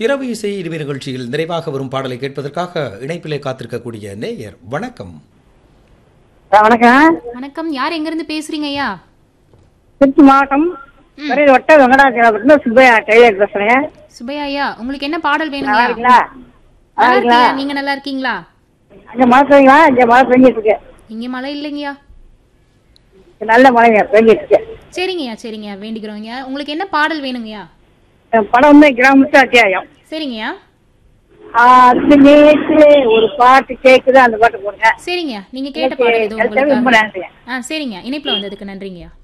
இரவு இசை இருவி நிகழ்ச்சியில் நிறைவாக வரும் பாடலை கேட்பதற்காக இணைப்பிலே காத்திருக்கக்கூடிய நேயர் வணக்கம் ஆ, வணக்கம் வணக்கம் யார் எங்க இருந்து பேசுறீங்க ஐயா திருச்சி மாவட்டம் பெரிய வட்ட வெங்கடாச்சலபுரத்துல சுப்பையா டெய்லர் பேசுறேன் சுபையா ஐயா உங்களுக்கு என்ன பாடல் வேணுங்க நல்லா இருக்கீங்களா நல்லா நல்லா இருக்கீங்களா இருக்கியா? நீங்க நல்லா இருக்கீங்களா அங்க மழை பெய்யுங்களா இங்க மழை பெஞ்சிட்டு இருக்கு இங்க மழை இல்லைங்கய்யா இங்க நல்ல மழைங்க பெஞ்சிட்டு இருக்கு சரிங்கய்யா சரிங்கய்யா வேண்டிக்கிறோங்க உங்களுக்கு என்ன பாடல் வேணுங்கய்யா என் படம் வந்து கிராமத்து அத்தியாயம் சரிங்கய்யா அது நேற்று ஒரு பாட்டு கேக்குது அந்த பாட்டு போடுங்க சரிங்கய்யா நீங்க கேட்ட பாடல் எதுவும் ரொம்ப உங்களுக்கு நன்றி ஆ சரிங்க இணைப்புல வந்ததுக்கு நன்றிங்கய்யா